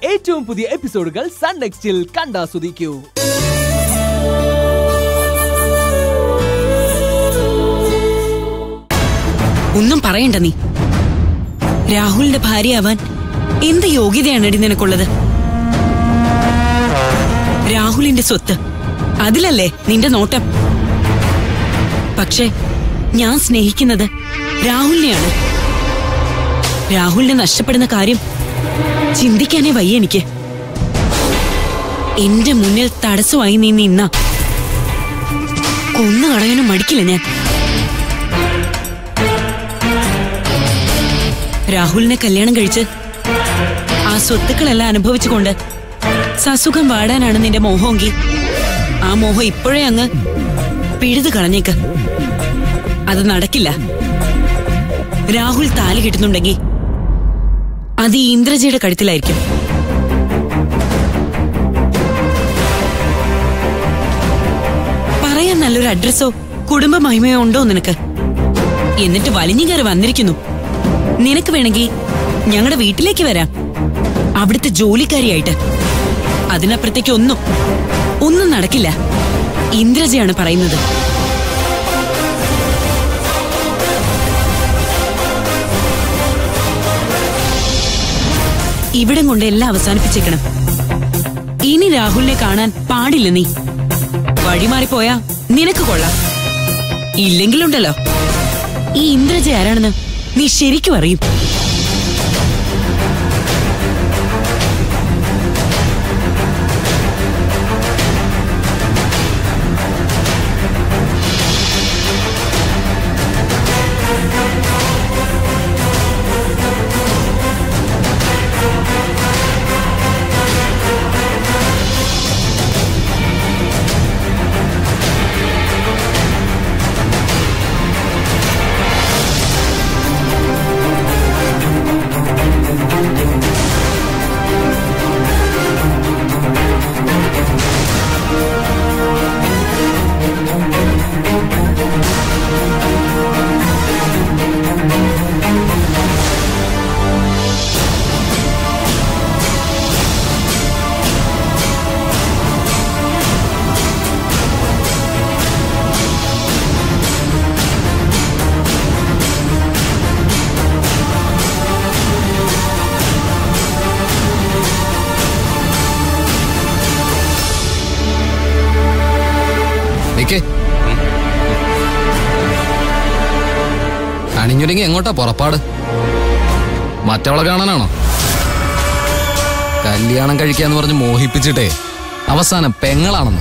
ഏറ്റവും പുതിയ എപ്പിസോഡുകൾ സൺ നെക്സ്റ്റിൽ കണ്ടാസ്വദിക്കൂ ഒന്നും പറയണ്ട നീ രാഹുലിന്റെ ഭാര്യയാവാൻ എന്ത് യോഗ്യതയാണടി നിനക്കുള്ളത് രാഹുലിന്റെ സ്വത്ത് അതിലല്ലേ നിന്റെ നോട്ടം പക്ഷേ ഞാൻ സ്നേഹിക്കുന്നത് രാഹുലിനെയാണ് രാഹുലിനെ നഷ്ടപ്പെടുന്ന കാര്യം ചിന്തിക്കാനേ വയ്യ എനിക്ക് എന്റെ മുന്നിൽ തടസ്സമായി നീ നിന്ന കൊന്നു കളയാനും മടിക്കില്ല ഞാൻ രാഹുലിനെ കല്യാണം കഴിച്ച് ആ സ്വത്തുക്കളെല്ലാം അനുഭവിച്ചുകൊണ്ട് സസുഖം വാടാനാണ് നിന്റെ മോഹമെങ്കിൽ ആ മോഹം ഇപ്പോഴേ അങ്ങ് പിഴുതു കളഞ്ഞേക്ക് അത് നടക്കില്ല രാഹുൽ താലി കിട്ടുന്നുണ്ടെങ്കിൽ അത് ഈ ഇന്ദ്രജയുടെ കഴുത്തിലായിരിക്കും പറയാൻ നല്ലൊരു അഡ്രസ്സോ കുടുംബ മഹിമയോ ഉണ്ടോ നിനക്ക് എന്നിട്ട് വലിഞ്ഞു കയറി വന്നിരിക്കുന്നു നിനക്ക് വേണമെങ്കിൽ ഞങ്ങളുടെ വീട്ടിലേക്ക് വരാം അവിടുത്തെ ജോലിക്കാരിയായിട്ട് അതിനപ്പുറത്തേക്ക് ഒന്നും ഒന്നും നടക്കില്ല ഇന്ദ്രജയാണ് പറയുന്നത് ഇവിടം കൊണ്ട് എല്ലാം അവസാനിപ്പിച്ചേക്കണം ഇനി രാഹുലിനെ കാണാൻ പാടില്ല നീ വഴിമാറിപ്പോയാ നിനക്ക് കൊള്ളാം ഇല്ലെങ്കിലുണ്ടല്ലോ ഈ ഇന്ദ്രജ ആരാണെന്ന് നീ ശരിക്കും അറിയും നിക്കേ അണിഞ്ഞൊരുങ്ങി എങ്ങോട്ടാ പുറപ്പാട് മറ്റവളെ കാണാനാണോ കല്യാണം കഴിക്കാന്ന് പറഞ്ഞ് മോഹിപ്പിച്ചിട്ടേ അവസാനം പെങ്ങളാണെന്ന്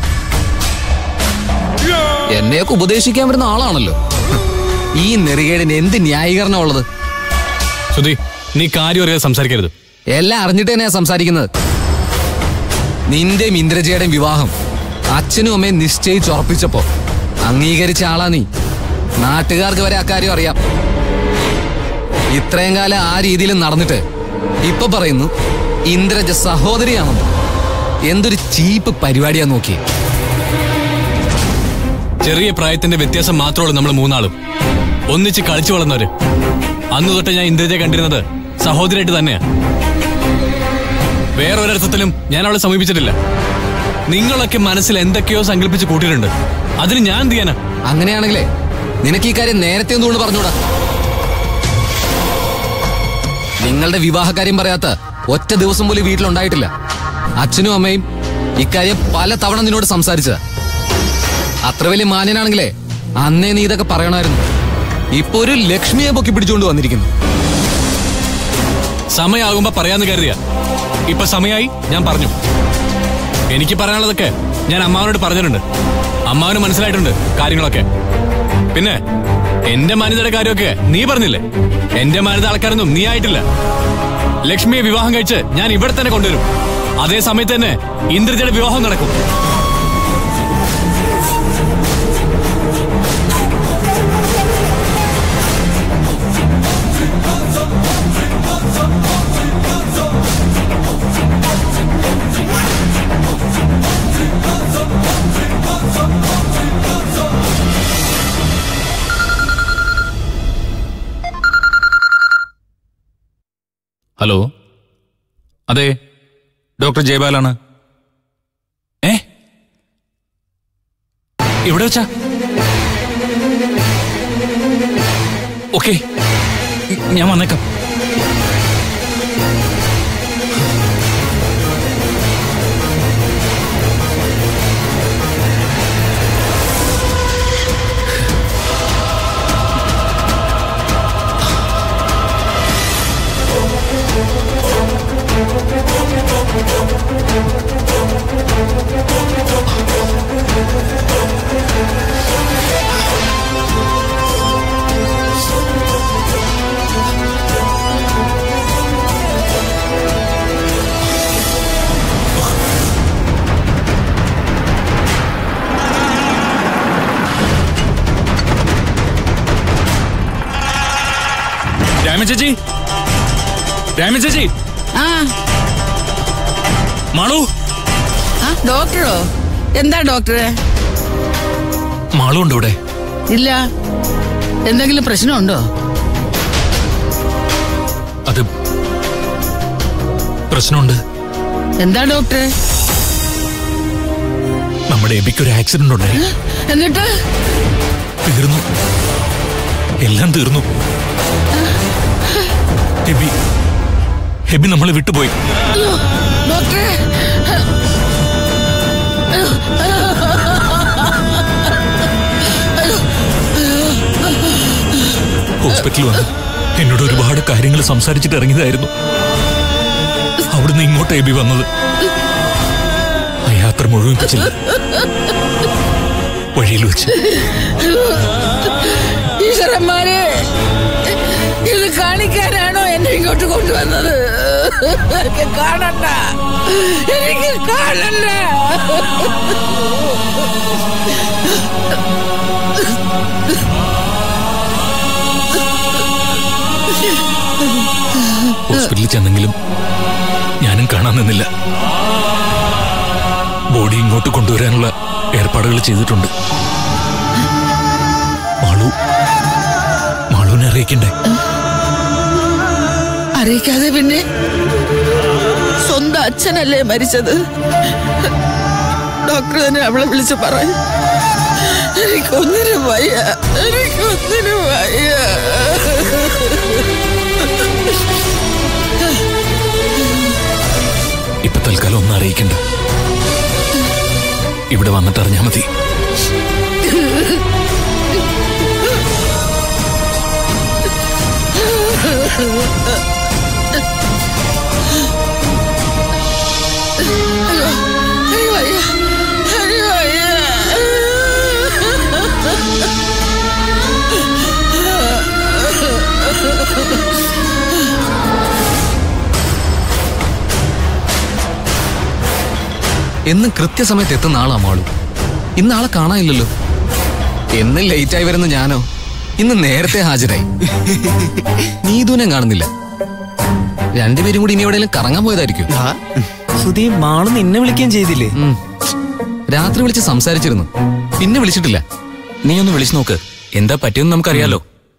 എന്നെയൊക്കെ ഉപദേശിക്കാൻ വരുന്ന ആളാണല്ലോ ഈ നെറികേടിന് എന്ത് ന്യായീകരണം ഉള്ളത് സുധി നീ കാര്യം അറിയാതെ സംസാരിക്കരുത് എല്ലാം അറിഞ്ഞിട്ട് തന്നെയാ സംസാരിക്കുന്നത് നിന്റെയും ഇന്ദ്രജയുടെയും വിവാഹം അച്ഛനും അമ്മയും നിശ്ചയിച്ചുറപ്പിച്ചപ്പോ അംഗീകരിച്ച ആളാ നീ നാട്ടുകാർക്ക് വരെ അക്കാര്യം അറിയാം ഇത്രയും കാലം ആ രീതിയിൽ നടന്നിട്ട് ഇപ്പൊ പറയുന്നു ഇന്ദ്രജ സഹോദരിയാണെന്ന് എന്തൊരു ചീപ്പ് പരിപാടിയാ നോക്കി ചെറിയ പ്രായത്തിന്റെ വ്യത്യാസം മാത്രമുള്ളൂ നമ്മൾ മൂന്നാളും ഒന്നിച്ച് കളിച്ചു വളർന്നവര് അന്ന് തൊട്ട് ഞാൻ ഇന്ദ്രജയെ കണ്ടിരുന്നത് സഹോദരിയായിട്ട് തന്നെയാ വേറൊരർത്ഥത്തിലും ഞാൻ അവളെ സമീപിച്ചിട്ടില്ല നിങ്ങളൊക്കെ മനസ്സിൽ എന്തൊക്കെയോ സങ്കല്പിച്ച് കൂട്ടിയിട്ടുണ്ട് അതിന് ഞാൻ എന്ത് ചെയ്യാനാ അങ്ങനെയാണെങ്കിലേ നിനക്ക് ഈ കാര്യം നേരത്തെ ഒന്നുകൊണ്ട് പറഞ്ഞൂടാ നിങ്ങളുടെ വിവാഹകാര്യം പറയാത്ത ഒറ്റ ദിവസം പോലും വീട്ടിലുണ്ടായിട്ടില്ല അച്ഛനും അമ്മയും ഇക്കാര്യം പല തവണ നിന്നോട് സംസാരിച്ചതാ അത്ര വലിയ മാന്യനാണെങ്കിലേ അന്നേ നീ ഇതൊക്കെ പറയണമായിരുന്നു ഇപ്പൊ ഒരു ലക്ഷ്മിയെ പൊക്കി പിടിച്ചുകൊണ്ട് വന്നിരിക്കുന്നു സമയമാകുമ്പോ പറയാന്ന് കരുതിയ ഇപ്പൊ സമയമായി ഞാൻ പറഞ്ഞു എനിക്ക് പറയാനുള്ളതൊക്കെ ഞാൻ അമ്മാവനോട് പറഞ്ഞിട്ടുണ്ട് അമ്മാവന് മനസ്സിലായിട്ടുണ്ട് കാര്യങ്ങളൊക്കെ പിന്നെ എന്റെ മാന്യതയുടെ കാര്യമൊക്കെ നീ പറഞ്ഞില്ലേ എന്റെ മാന്യത ആൾക്കാരൊന്നും നീ ആയിട്ടില്ല ലക്ഷ്മിയെ വിവാഹം കഴിച്ച് ഞാൻ ഇവിടെ തന്നെ കൊണ്ടുവരും അതേ സമയത്ത് തന്നെ ഇന്ദ്രജയുടെ വിവാഹം നടക്കും ഹലോ അതെ ഡോക്ടർ ജയപാലാണ് ഏ എവിടെ വെച്ചാ ഓക്കെ ഞാൻ വന്നേക്കാം രാമ ചേച്ചി രാമ ചേച്ചി ആ മാളു ആ ഡോക്ടറോ എന്താ ഡോക്ടറെ മാളു ഉണ്ട് ഇവിടെ ഇല്ല എന്തെങ്കിലും പ്രശ്നമുണ്ടോ അത് പ്രശ്നമുണ്ട് എന്താ ഡോക്ടറെ നമ്മുടെ എബിക്ക് ഒരു ആക്സിഡന്റ് ഉണ്ടായി എന്നിട്ട് തീർന്നു എല്ലാം തീർന്നു ഹെബി ഹെബി നമ്മളെ വിട്ടുപോയി അയ്യോ, ഡോക്ടറെ ഹോസ്പിറ്റലിൽ വന്ന് എന്നോട് ഒരുപാട് കാര്യങ്ങൾ സംസാരിച്ചിട്ട് ഇറങ്ങിയതായിരുന്നു അവിടുന്ന് ഇങ്ങോട്ട് എബി വന്നത് ആ യാത്ര മുഴുവൻ പറ്റില്ല വഴിയിൽ വെച്ച് ഈശ്വരന്മാരെ ഇത് കാണിക്കാനാണോ എന്നെ ഇങ്ങോട്ട് കൊണ്ടുവന്നത് എനിക്ക് കാണണ്ട എനിക്ക് കാണണ്ട ഹോസ്പിറ്റലിൽ ചെന്നെങ്കിലും ഞാനും കാണാൻ നിന്നില്ല ബോഡി ഇങ്ങോട്ട് കൊണ്ടുവരാനുള്ള ഏർപ്പാടുകൾ ചെയ്തിട്ടുണ്ട് മാളു മാളുവിനെ അറിയിക്കണ്ടേ അറിയിക്കാതെ പിന്നെ സ്വന്തം അച്ഛനല്ലേ മരിച്ചത് ഡോക്ടർ തന്നെ അവളെ വിളിച്ച് പറയും എനിക്കൊന്നിനും വയ്യ എനിക്കൊന്നിനും വയ്യ ഇപ്പൊ തൽക്കാലം ഒന്നും അറിയിക്കണ്ട ഇവിടെ വന്നിട്ട് അറിഞ്ഞാ മതി എനിക്ക് വയ്യ എനിക്ക് വയ്യ എന്നും കൃത്യസമയത്ത് എത്തുന്ന ആളാ മാളു ഇന്ന് ആളെ കാണാനില്ലല്ലോ എന്നും ലേറ്റായി വരുന്ന ഞാനോ ഇന്ന് നേരത്തെ ഹാജരായി നീതുവിനെ കാണുന്നില്ല രണ്ടുപേരും കൂടി ഇനി എവിടെയെങ്കിലും കറങ്ങാൻ പോയതായിരിക്കും സുധി മാള് നിന്നെ വിളിക്കുകയും ചെയ്തില്ലേ ഉം. രാത്രി വിളിച്ച് സംസാരിച്ചിരുന്നു പിന്നെ വിളിച്ചിട്ടില്ല നീ ഒന്ന് വിളിച്ചു നോക്ക് എന്താ പറ്റിയെന്ന് നമുക്കറിയാലോ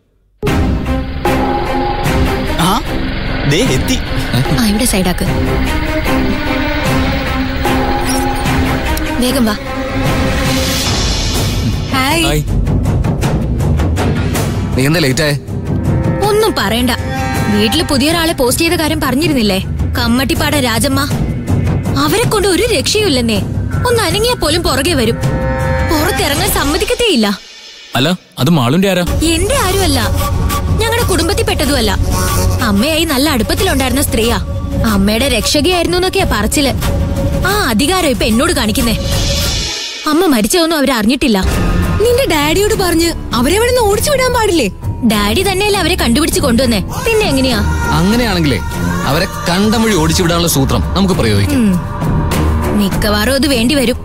ആ ദേ എത്തി ആ ഇവിടെ സൈഡാക്ക് വേഗം വാ ഹായ് ഹായ് നീ എന്താ ലേറ്റായേ ഒന്നും പറയണ്ട വീട്ടില് പുതിയൊരാളെ പോസ്റ്റ് ചെയ്ത കാര്യം പറഞ്ഞിരുന്നില്ലേ കമ്മട്ടിപ്പാട രാജമ്മ അവരെ കൊണ്ട് ഒരു രക്ഷയുമില്ലെന്നേ ഒന്ന് അനങ്ങിയാ പോലും പുറകെ വരും പുറത്തിറങ്ങാൻ സമ്മതിക്കത്തേയില്ല അല്ല അത് മാളുന്റെ ആരാ എന്റെ ആരുമല്ല ഞങ്ങളുടെ കുടുംബത്തിൽപ്പെട്ടതുമല്ല അമ്മയായി നല്ല അടുപ്പത്തിലുണ്ടായിരുന്ന സ്ത്രീയാ അമ്മയുടെ രക്ഷകയായിരുന്നു എന്നൊക്കെയാ പറച്ചില് ആ അധികാരം ഇപ്പൊ എന്നോട് കാണിക്കുന്നേ അമ്മ മരിച്ചതൊന്നും അവരറിഞ്ഞിട്ടില്ല നിന്റെ ഡാഡിയോട് പറഞ്ഞ് അവരെ ഇവിടെ നിന്ന് ഓടിച്ചു വിടാൻ പാടില്ലേ ഡാഡി തന്നെയല്ലേ അവരെ കണ്ടുപിടിച്ച് കൊണ്ടുവന്നേ പിന്നെ എങ്ങനെയാ അങ്ങനെയാണെങ്കിലേ അവരെ കണ്ടം വഴി ഓടിച്ചു വിടാനുള്ള സൂത്രം നമുക്ക് പ്രയോഗിക്കാം ഉം. മിക്കവാറും അത് വേണ്ടി വരും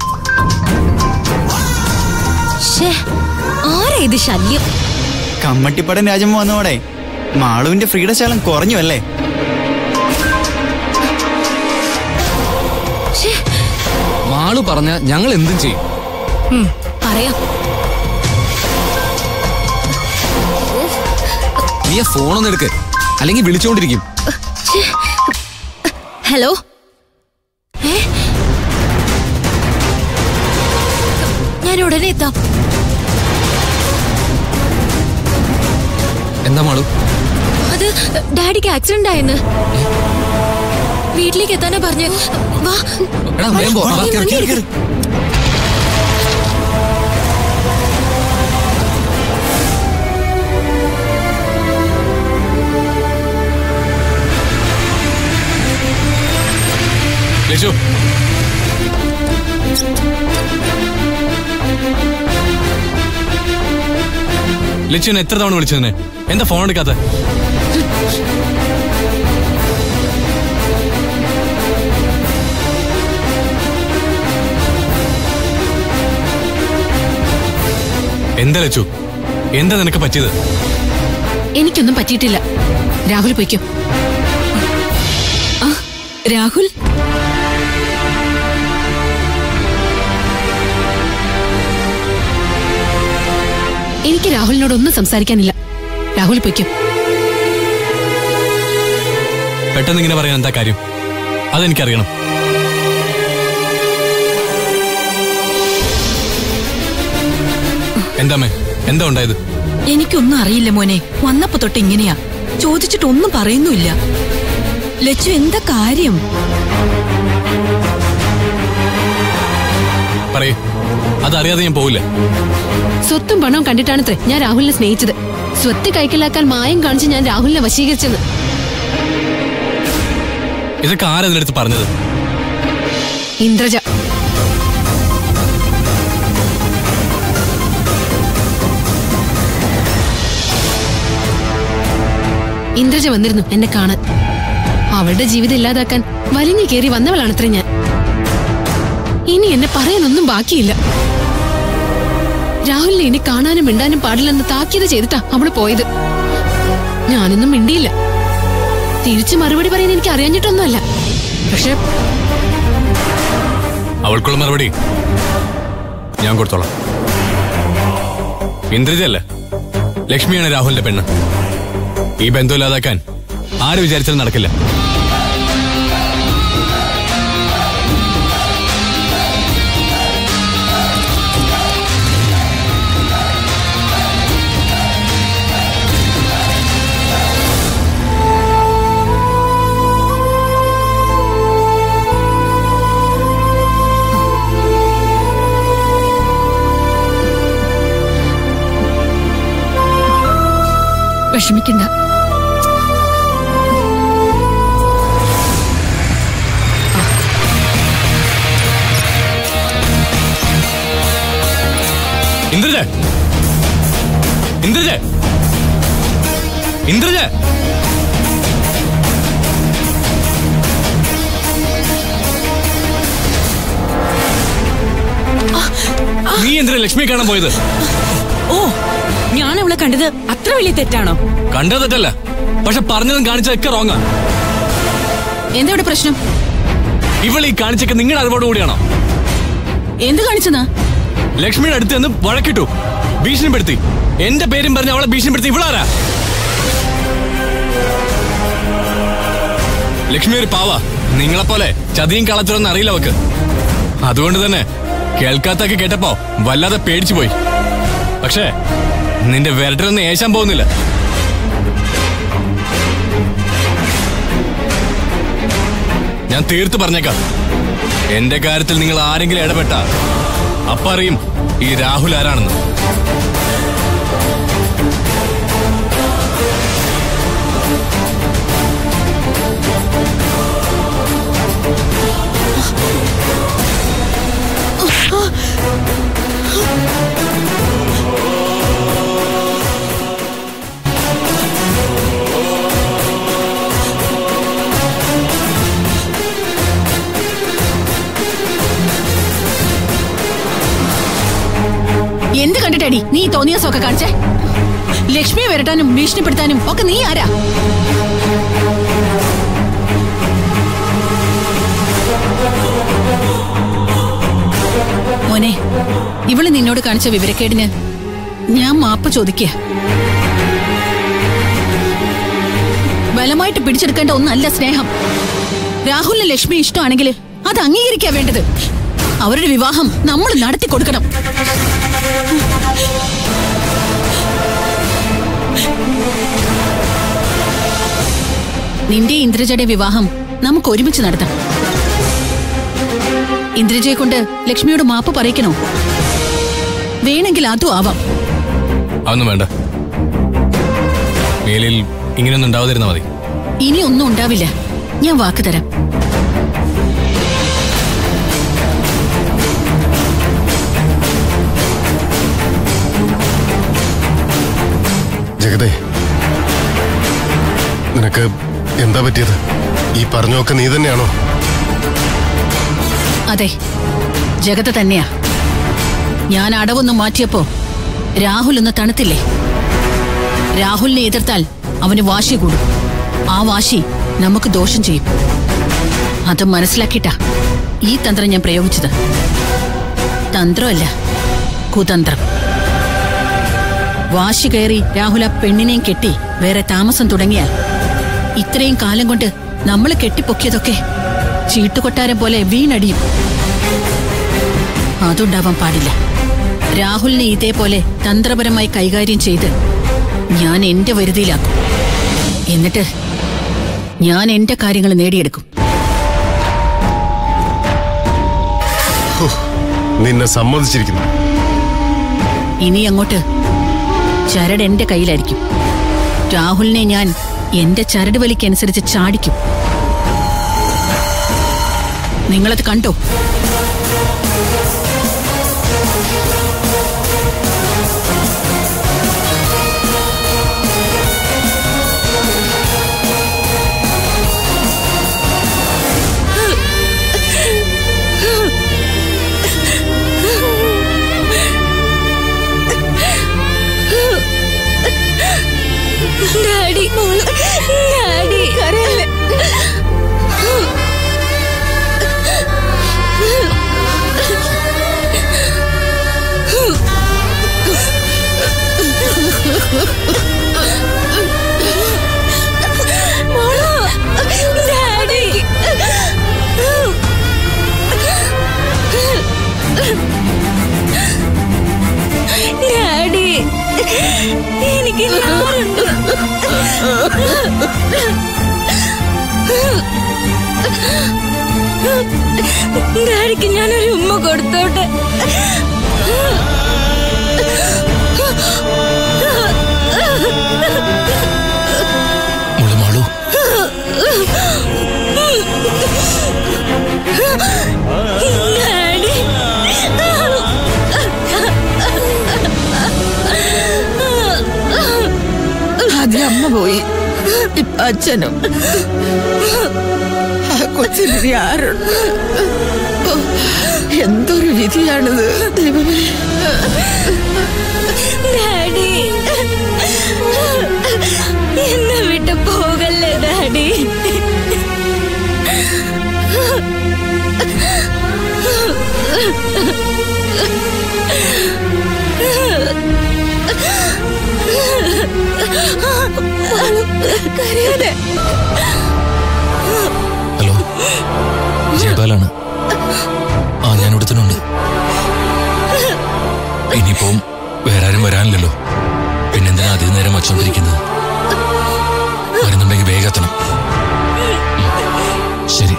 ശ്ശേ, ആരാ ഇത് ശല്യം കമ്മട്ടിപ്പടൻ രാജമ്മ വന്നോടെ മാളുവിന്റെ ഫ്രീഡശാലം കുറഞ്ഞു അല്ലേ ശ്ശേ, മാളു പറഞ്ഞ ഞങ്ങൾ എന്തും ചെയ്യും ഉം, പറയാം നീ ആ ഫോണൊന്നും എടുക്ക് അല്ലെങ്കിൽ വിളിച്ചോണ്ടിരിക്കും ഹലോ ഞാൻ ഉടനെ എത്താം എന്താ മാളു അത് ഡാഡിക്ക് ആക്സിഡന്റ് ആയെന്ന് വീട്ടിലേക്ക് എത്താനാ പറഞ്ഞ് വാ എടാ വേഗം പോ. വാ, നീ കേറ്, വണ്ടി കേറ്, എടുക്ക്. ലക്ഷു ലക്ഷ്യനെ എത്ര തവണ വിളിച്ചതിനെ എന്താ ഫോൺ എടുക്കാത്ത എന്താ ലച്ചു എന്താ നിനക്ക് പറ്റിയത് എനിക്കൊന്നും പറ്റിയിട്ടില്ല രാഹുൽ പൊയ്ക്കോ ആ രാഹുൽ എനിക്ക് രാഹുലിനോടൊന്നും സംസാരിക്കാനില്ല രാഹുൽ പൊയ്ക്കോ പെട്ടെന്ന് ഇങ്ങനെ പറയാൻ എന്താ കാര്യം അതെനിക്കറിയണം എന്താമ്മേ എന്താ ഉണ്ടായത് എനിക്കൊന്നും അറിയില്ല മോനെ വന്നപ്പോ തൊട്ട് ഇങ്ങനെയാ ചോദിച്ചിട്ടൊന്നും പറയുന്നുമില്ല ലച്ചു എന്താ കാര്യം പറയേ അതറിയാതെ ഞാൻ പോവില്ല സ്വത്തും പണവും കണ്ടിട്ടാണത്രേ ഞാൻ രാഹുലിനെ സ്നേഹിച്ചത് സ്വത്ത് കൈക്കലാക്കാൻ മായം കാണിച്ച് ഞാൻ രാഹുലിനെ വശീകരിച്ചെന്ന് ഇതൊക്കെ ആരാ ഇതിനടുത്ത് പറഞ്ഞത് ഇന്ദ്രജ ഇന്ദ്രജ വന്നിരുന്നു എന്നെ കാണാൻ അവളുടെ ജീവിതം ഇല്ലാതാക്കാൻ വലിഞ്ഞു കയറി വന്നവളാണത്രേ ഞാൻ ഇനി എന്നെ പറയാനൊന്നും ബാക്കിയില്ല രാഹുലിനെ ഇനി കാണാനും മിണ്ടാനും പാടില്ലെന്ന് താക്കീത് ചെയ്തിട്ടാ അവള് പോയത് ഞാനൊന്നും മിണ്ടിയില്ല തിരിച്ചു മറുപടി പറയാൻ എനിക്ക് അറിയാഞ്ഞിട്ടൊന്നുമല്ല പക്ഷെ അവൾക്കുള്ള മറുപടി ഞാൻ കൊടുത്തോളാം ഇന്ദ്രജല്ല ലക്ഷ്മിയാണ് രാഹുലിന്റെ പെണ്ണ് ഈ ബന്ധം ഇല്ലാതാക്കാൻ ആര് വിചാരിച്ചാലും നടക്കില്ല വിഷമിക്കണ്ട ഇന്ദ്രജ ഇന്ദ്രജ ഇന്ദ്രജ നീ എന്തിനാ ലക്ഷ്മിയെ കാണാൻ പോയത് ഓ ഞാൻ അവളെ കണ്ടത് അത്ര വലിയ തെറ്റാണോ കണ്ടത് തെറ്റല്ല പക്ഷെ പറഞ്ഞതും കാണിച്ചതൊക്കെ റോങ്ങാ എന്താ ഇവിടെ പ്രശ്നം ഇവൾ ഈ കാണിച്ചൊക്കെ നിങ്ങളുടെ അറിവോട് കൂടിയാണോ എന്ത് കാണിച്ചെന്നാ ലക്ഷ്മിയുടെ അടുത്ത് നിന്ന് വഴക്കിട്ടു ഭീഷണിപ്പെടുത്തി എന്റെ പേരും പറഞ്ഞ് അവളെ ഭീഷണിപ്പെടുത്തി ഇവളാരാ ലക്ഷ്മി ഒരു പാവ നിങ്ങളെപ്പോലെ ചതിയും കളത്തിലൊന്നും അറിയില്ല അവക്ക് അതുകൊണ്ട് തന്നെ കേൾക്കാത്തൊക്കെ കേട്ടപ്പോ വല്ലാതെ പേടിച്ചു പോയി പക്ഷേ നിന്റെ വിരട്ടിലൊന്നും ഏശാൻ പോകുന്നില്ല ഞാൻ തീർത്ത് പറഞ്ഞേക്കാം എന്റെ കാര്യത്തിൽ നിങ്ങൾ ആരെങ്കിലും ഇടപെട്ട അപ്പറിയും ഈ രാഹുൽ ആരാണെന്ന് എന്ത് കണ്ടിട്ടടി നീ ഈ തോന്നിയാസമൊക്കെ കാണിച്ചേ ലക്ഷ്മിയെ വരട്ടാനും ഭീഷണിപ്പെടുത്താനും ഒക്കെ നീ ആരാ മോനെ ഇവള് നിന്നോട് കാണിച്ച വിവരക്കേടിന് ഞാൻ മാപ്പ് ചോദിക്കുക ബലമായിട്ട് പിടിച്ചെടുക്കേണ്ട ഒന്നല്ല സ്നേഹം രാഹുലിന് ലക്ഷ്മി ഇഷ്ടമാണെങ്കിൽ അത് അംഗീകരിക്കാ വേണ്ടത് അവരുടെ വിവാഹം നമ്മൾ നടത്തി കൊടുക്കണം നിന്റെ ഇന്ദ്രജയുടെ വിവാഹം നമുക്ക് ഒരുമിച്ച് നടത്താം ഇന്ദ്രജയെ കൊണ്ട് ലക്ഷ്മിയോട് മാപ്പ് പറയിക്കണോ വേണമെങ്കിൽ അതും ആവാം അതൊന്നും വേണ്ട മേലിൽ ഇങ്ങനെയൊന്നും ഉണ്ടാവാതിരുന്നാ മതി ഇനി ഒന്നും ഉണ്ടാവില്ല ഞാൻ വാക്ക് തരാം ജഗതേ നിനക്ക് എന്താ പറ്റിയത് ഈ പറഞ്ഞൊക്കെ നീ തന്നെയാണോ അതെ ജഗത തന്നെയാ ഞാൻ അടവൊന്ന് മാറ്റിയപ്പോ രാഹുൽ ഒന്ന് തണുത്തില്ലേ രാഹുലിനെ എതിർത്താൽ അവന് വാശി കൂടും ആ വാശി നമുക്ക് ദോഷം ചെയ്യും അത് മനസ്സിലാക്കിയിട്ടാ ഈ തന്ത്രം ഞാൻ പ്രയോഗിച്ചത് തന്ത്രമല്ല കുതന്ത്രം വാശി കയറി രാഹുൽ ആ പെണ്ണിനെയും കെട്ടി വേറെ താമസം തുടങ്ങിയാൽ ഇത്രയും കാലം കൊണ്ട് നമ്മൾ കെട്ടിപ്പൊക്കിയതൊക്കെ ചീട്ടുകൊട്ടാരം പോലെ വീണടിയും അതുണ്ടാവാൻ പാടില്ല രാഹുലിനെ ഇതേപോലെ തന്ത്രപരമായി കൈകാര്യം ചെയ്ത് ഞാൻ എന്റെ വരുതിയിലാക്കും എന്നിട്ട് ഞാൻ എന്റെ കാര്യങ്ങൾ നേടിയെടുക്കും ഹോ, നിന്നെ സമ്മതിച്ചിരിക്കുന്നു ഇനി അങ്ങോട്ട് ചരട് എന്റെ കയ്യിലായിരിക്കും രാഹുലിനെ ഞാൻ എന്റെ ചരട് വലിക്കനുസരിച്ച് ചാടിക്കും നിങ്ങളത് കണ്ടോ ഡാഡി ഡാഡി കരയല്ലേ ഡാഡി ഡാഡി എനിക്ക് ഞാനുണ്ട് ഡാഡിക്ക് ഞാനൊരു ഉമ്മ കൊടുത്തോട്ടെ മോളെ മാളു ഡാഡി ആദ്യം അമ്മ പോയി ഇപ്പൊ അച്ഛനും ആ കൊച്ചിന് ഇനി ആരുണ്ട് ഓ, എന്തൊരു വിധിയാണിത് ദൈവമേ ഡാഡി എന്നെ വിട്ട് പോകല്ലേ ഡാഡി കരയാതെ ഹലോ ജയപാലാണ് ആ ഞാൻ ഇവിടെ തന്നെ ഉണ്ട് ഇനിയിപ്പം വേറെ ആരും വരാനില്ലല്ലോ പിന്നെന്തിനാ അധികം നേരം വച്ചോണ്ടിരിക്കുന്നത് വരുന്നുണ്ടെങ്കിൽ വേഗം എത്തണം ഉം. ശരി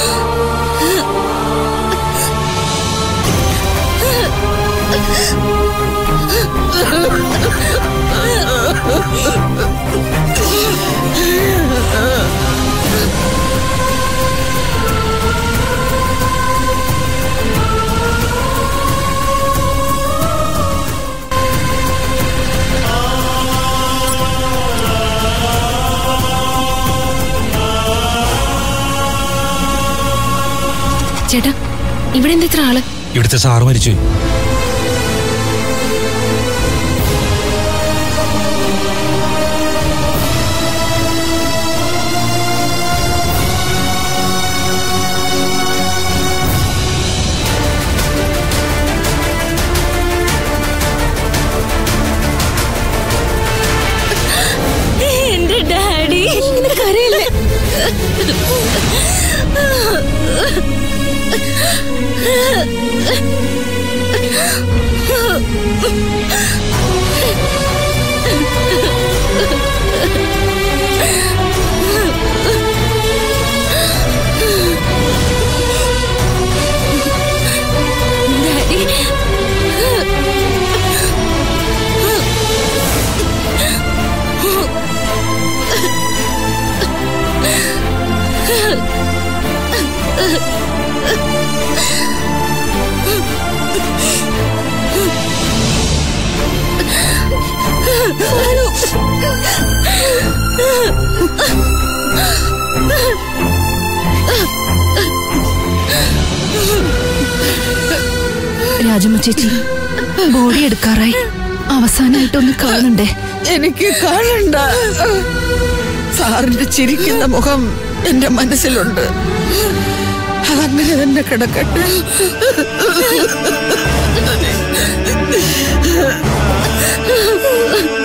ചേട്ടാ ഇവിടെ എന്താ ഇത്ര ആള് ഇവിടുത്തെ സാറ് മരിച്ചു എന്റെ ഡാഡി ഇങ്ങനെ കരയല്ലേ ഡാഡി രാജമ്മ ചേച്ചി ബോഡി എടുക്കാറായി അവസാനമായിട്ടൊന്ന് കാണണ്ടേ എനിക്ക് കാണണ്ട സാറിന്റെ ചിരിക്കുന്ന മുഖം എന്റെ മനസ്സിലുണ്ട് അതങ്ങനെ തന്നെ കിടക്കട്ടെ ആ